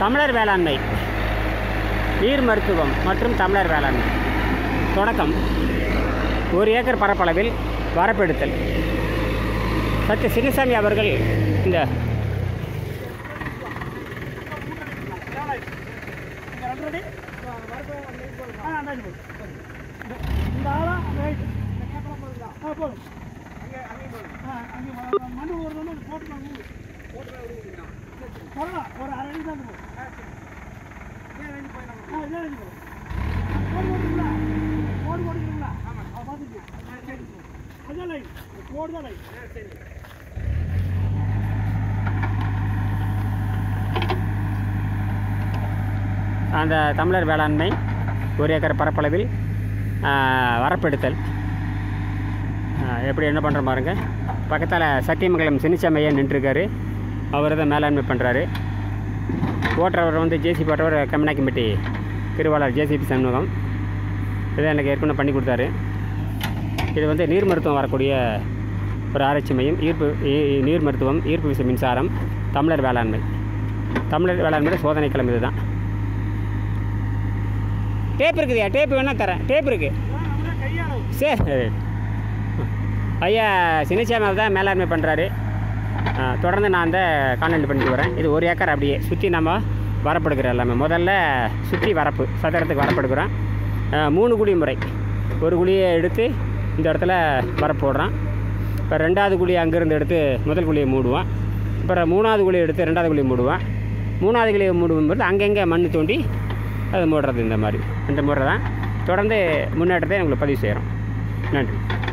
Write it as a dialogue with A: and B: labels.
A: தமிழர் வேளாண்மை நீர் மருத்துவம் மற்றும் தமிழர் வேளாண்மை தொடக்கம் ஒரு ஏக்கர் பரப்பளவில் வரப்பெடுத்தல் சற்று சின்னசாமி அவர்கள் இந்த
B: இந்த ஆளா அந்த ரைட் ஆ போதும் ஆ அங்கே மண்ணு ஊர்ல போட்டு போடலாம் ஒரு அரை அடி தான் போகும் ஆ இதே ரேஞ்சு போகும் கோடு போட்டுங்களா கோடு போட்டுங்களா ஆமாம் பார்த்துக்கலாம் சரி அதான் லைன் கோடு தான் லைன் சரி
A: அந்த தமிழர் வேளாண்மை ஒரு ஏக்கர் பரப்பளவில் ஆ, வரப்பெடுத்தல் ஆ, எப்படி என்ன பண்ணுற பாருங்க பக்கத்தில் சத்தியமங்கலம் சின்னச்சமையன் நின்றுருக்காரு அவர் தான் மேலாண்மை பண்ணுறாரு ஓட்டுறவர் வந்து ஜேசி ஓட்டுறவர் கம்னாக்கிம்பட்டி திருவாளர் ஜேசிபி சண்முகம் இதை எனக்கு ஏற்கனவே பண்ணி கொடுத்தாரு இது வந்து நீர் மருத்துவம் வரக்கூடிய ஒரு ஆராய்ச்சி மையம் ஈர்ப்பு ஈ- நீர் மருத்துவம் ஈர்ப்பு விசை மின்சாரம் தமிழர் வேளாண்மை தமிழர் வேளாண்மை சோதனை களம் இதுதான் டேப் இருக்குதுயா டேப் வேணால் தரேன் டேப் இருக்குது
B: அப்படியே கையாளவு
A: சரி ஐயா சின்னசாமி தான் மேலாண்மை பண்ணுறாரு தொடர்ந்து நான் அந்த கான்டென்ட் பண்ணிட்டு வரேன் இது ஒரு ஏக்கர் அப்படியே சுற்றி நம்ம வரப்படுக்கிறோம் எல்லாமே முதல்ல சுற்றி வரப்பு சதுரத்துக்கு வரப்படுக்கிறோம் அஹ், மூணு குழி முறை ஒரு குழியை எடுத்து இந்த இடத்துல வரப்பு போடுறான் இப்போ ரெண்டாவது குழி அங்கேருந்து எடுத்து முதல் குழியை மூடுவான் அப்புறம் மூணாவது குழியை எடுத்து ரெண்டாவது குழியை மூடுவான் மூணாவது குழியை மூடும்போது அங்கங்கே மண் தோண்டி அது மூடுறது இந்த மாதிரி இந்த முறை தான் தொடர்ந்து முன்னேற்றத்தை உங்களுக்கு பதிவு செய்கிறோம் நன்றி